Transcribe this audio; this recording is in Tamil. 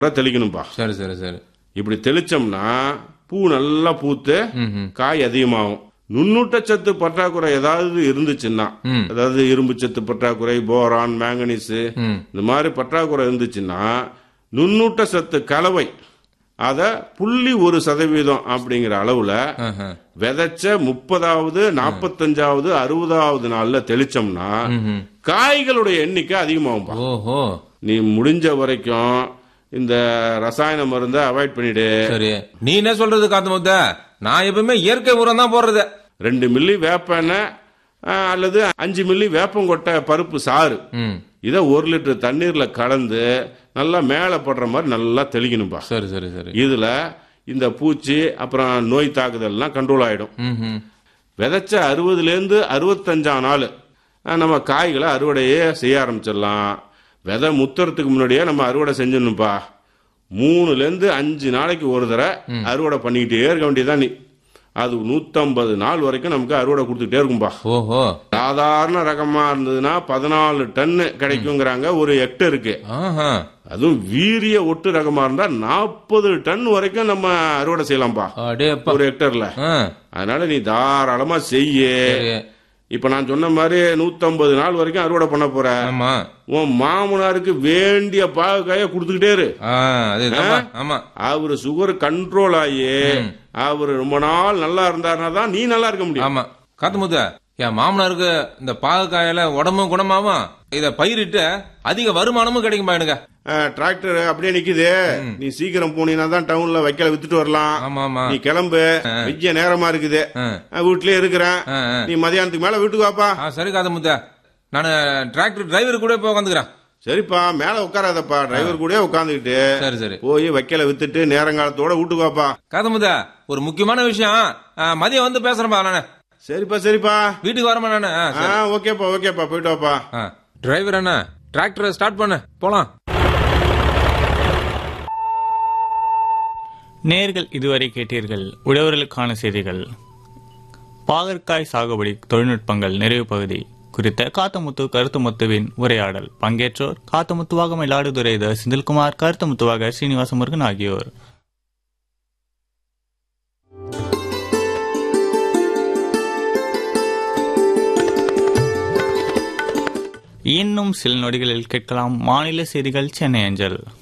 தெளிக்கணும்பா சரி சரி சரி இப்படி தெளிச்சோம்னா பூ நல்லா பூத்து ம் ம் காய் அதிகமாகும் நுண்ணூட்டச்சத்து பற்றாக்குறை ஏதாவது இருந்துச்சுன்னா ம். அதாவது இரும்பு சத்து பற்றாக்குறை போரான் மேங்கனீஸ் ம் இந்த மாதிரி பற்றாக்குறை இருந்துச்சுன்னா நுண்ணூட்ட சத்து கலவை அத புள்ளி ஒரு சதவீதம் அப்படிங்கிற அளவுல ஆஹா. விதைச்ச முப்பதாவது நாற்பத்தஞ்சாவது அறுபதாவது நாள்ல தெளிச்சோம்னா ம் ம். காய்களுடைய எண்ணிக்கை அதிகமாகும்பா ஓஹோ நீ முடிஞ்ச வரைக்கும் இந்த ரசாயன மருந்தை அவாய்ட் பண்ணிடு சரி நீ என்ன சொல்றது காத்து முத்த நான் எப்பவுமே இயற்கை உரம் தான் போடுறது ரெண்டு மில்லி வேப்ப எண்ணெய் ஆ, அல்லது அஞ்சு மில்லி வேப்பங்கொட்டை பருப்பு சாறு ம் இதை ஒரு லிட்டர் தண்ணீர்ல கலந்து நல்லா மேலே படுற மாதிரி நல்லா தெளிக்கணும்பா சரி சரி சரி இதுல இந்த பூச்சி அப்புறம் நோய் தாக்குதல்லாம் கண்ட்ரோல் ஆயிடும் ம் ம் விதைச்ச அறுபதுலேருந்து அறுபத்தஞ்சாம் நாள் அஹ், நம்ம காய்களை அறுவடையே செய்ய ஆரம்பிச்சிடலாம் விதை முத்துறதுக்கு முன்னாடியே நம்ம அறுவடை செஞ்சிடணும்ப்பா மூணுலேருந்து அஞ்சு நாளைக்கு ஒரு தடவை அறுவடை பண்ணிக்கிட்டே இருக்க வேண்டியதான் நீ அது நூற்றம்பது நாள் வரைக்கும் நமக்கு அறுவடை கொடுத்துக்கிட்டே இருக்கும்பா ஓஹோ சாதாரண ரகமா இருந்ததுன்னா பதினாலு டன்னு கிடைக்குங்கிறாங்க ஒரு ஹெக்டருக்கு ஆஹா அதுவும் வீரிய ஒட்டு ரகமா இருந்தா நாற்பது டன் வரைக்கும் நம்ம அறுவடை செய்யலாம்ப்பா அடே அப்பா ஒரு ஹெக்டர்ல ஆ அதனால நீ தாராளமா செய்ய சரி இப்ப நான் சொன்ன மாதிரி 150 நாள் வரைக்கும் அறுவடை பண்ண போற ஆமா உன் மாமனாருக்கு வேண்டிய பாகக்காய கொடுத்துக்கிட்டே இரு ஆ அதுதான் ஆமா அவரு சுகர் கண்ட்ரோல் ஆகி அவரு ரொம்ப நாள் நல்லா இருந்தாருன்னா தான் நீ நல்லா இருக்க முடியும் ஆமா காத்து முத்த என் மாமனாருக்கு இந்த பாகக்காயில உடம்பும் குணமாவும் இத பயிரிட்டு அதிக வருமானமும் கிடைக்கும்பா எனக்கு டிராக்டர் அப்படியே நிக்குது நீ சீக்கிரம் போனீங்கன்னா தான் டவுன்ல வைக்கல வித்துட்டு வரலாம் ஆமா ஆமா நீ கிளம்பு வெய்ய நேரமா இருக்குது ஆ. நான் வீட்லயே இருக்கிறேன் ஆ, ஆ. நீ மதியானத்துக்கு மேல வீட்டுக்கு வாப்பா ஆ சரி காத்து முத்த நான் டிராக்டர் டிரைவர் கூட போய் உட்காந்துக்கிறேன் சரிப்பா மேல உட்காராதப்பா டிரைவர் கூட உட்காந்துக்கிட்டு சரி சரி போய் வைக்கல வித்துட்டு நேரங்காலத்தோட வீட்டுக்கு வாப்பா காதமுத ஒரு முக்கியமான விஷயம் ஆ, மதியம் வந்து பேசுறேன்பா நானு சரிப்பா சரிப்பா வீட்டுக்கு வரமா நானு ஆ, ஆ சரி. ஓகேப்பா ஓகேப்பா போயிட்டு வாப்பா ஆ. டிரைவர் அண்ணா டிராக்டரை ஸ்டார்ட் பண்ணு போலாம் நேர்கள் இதுவரை கேட்டீர்கள் உழவர்களுக்கான செய்திகள் பாகற்காய் சாகுபடி தொழில்நுட்பங்கள் நிறைவு பகுதி குறித்த காத்தமுத்து கருத்துமுத்துவின் உரையாடல் பங்கேற்றோர் காத்தமுத்துவாக மயிலாடுதுறை த செந்தில்குமார் கருத்துமுத்துவாக ஸ்ரீனிவாச முருகன் ஆகியோர் இன்னும் சில நொடிகளில் கேட்கலாம் மாநில செய்திகள் சென்னை அஞ்சல்